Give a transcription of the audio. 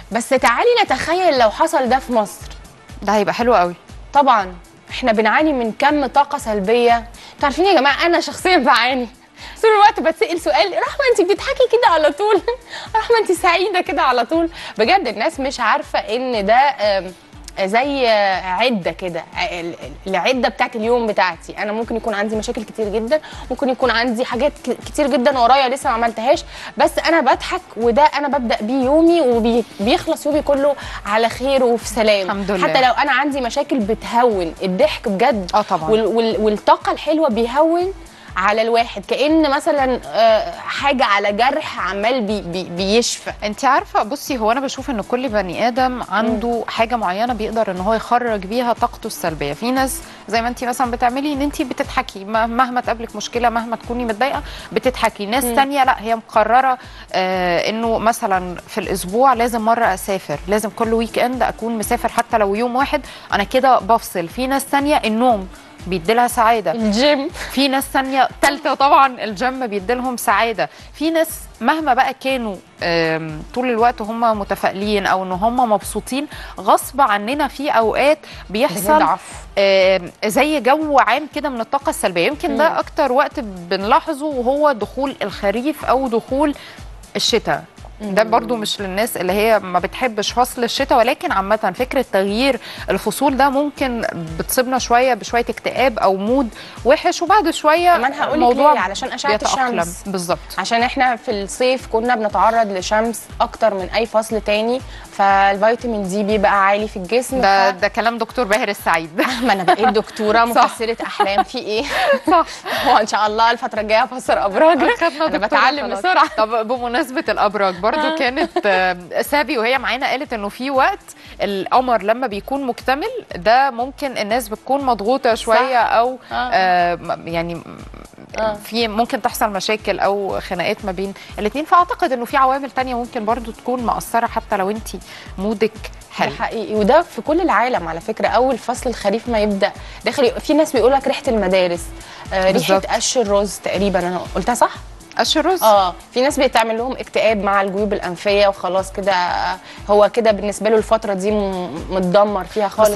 بس تعالي نتخيل لو حصل ده في مصر ده هيبقى حلو قوي طبعا احنا بنعاني من كم طاقه سلبيه انتوا عارفين يا جماعه انا شخصيا بعاني طول الوقت بتسال سؤال رحمه انت بتضحكي كده على طول رحمه انت سعيده كده على طول بجد الناس مش عارفه ان ده آم، زي عده كده ال- ال- العده بتاعت اليوم بتاعتي انا ممكن يكون عندي مشاكل كتير جدا ممكن يكون عندي حاجات ك- كتير جدا ورايا لسه ما عملتهاش بس انا بضحك وده انا ببدا بيه يومي وبيخلص يومي كله على خير وفي سلام الحمد لله. حتى لو انا عندي مشاكل بتهون الضحك بجد آه طبعاً. وال وال والطاقه الحلوه بيهون على الواحد كان مثلا آه، حاجه على جرح عمال بي بي بيشفى انت عارفه بصي هو انا بشوف ان كل بني ادم عنده حاجه معينه بيقدر ان هو يخرج بيها طاقته السلبيه في ناس زي ما انت مثلا بتعملي ان انت بتضحكي م- مهما تقابلك مشكله مهما تكوني متضايقه بتضحكي ناس تانية لا هي مقرره آه انه مثلا في الاسبوع لازم مره اسافر لازم كل ويك اند اكون مسافر حتى لو يوم واحد انا كده بفصل في ناس تانية النوم بيديلها سعاده الجيم في ناس ثانيه ثالثه طبعا الجيم بيديلهم سعاده في ناس مهما بقى كانوا آم، طول الوقت هم متفائلين او ان هم مبسوطين غصب عننا في اوقات بيحصل بنضعف. آم، زي جو عام كده من الطاقه السلبيه يمكن ده اكتر وقت بنلاحظه وهو دخول الخريف او دخول الشتاء ده برضو مش للناس اللي هي ما بتحبش فصل الشتاء ولكن عامة فكرة تغيير الفصول ده ممكن بتصيبنا شوية بشوية اكتئاب أو مود وحش وبعد شوية كمان هقولك الموضوع ليه، علشان أشعة بيتأقلم. الشمس. بالظبط عشان احنا في الصيف كنا بنتعرض لشمس اكتر من اي فصل تاني فالفيتامين دي بيبقى عالي في الجسم ده ف... ده كلام دكتور باهر السعيد ما انا بقيت دكتوره صح. مفسره احلام في ايه صح هو ان شاء الله الفتره الجايه افسر ابراج خدنا انا دكتورة بتعلم خلاص. بسرعه طب بمناسبة الأبراج برضو كانت آه، سابي وهي معانا قالت إنه في وقت القمر لما بيكون مكتمل ده ممكن الناس بتكون مضغوطة شوية أو آه. آه م- يعني آه. في ممكن تحصل مشاكل أو خناقات ما بين الاتنين فأعتقد إنه في عوامل تانية ممكن برضو تكون مأثرة حتى لو أنت مودك حلو ده حقيقي وده في كل العالم على فكره اول فصل الخريف ما يبدا داخل في ناس بيقول لك ريحه المدارس آه ريحه بالظبط. قش الرز تقريبا انا قلتها صح قش الرز اه في ناس بتعمل لهم اكتئاب مع الجيوب الانفيه وخلاص كده هو كده بالنسبه له الفتره دي م- متدمر فيها خالص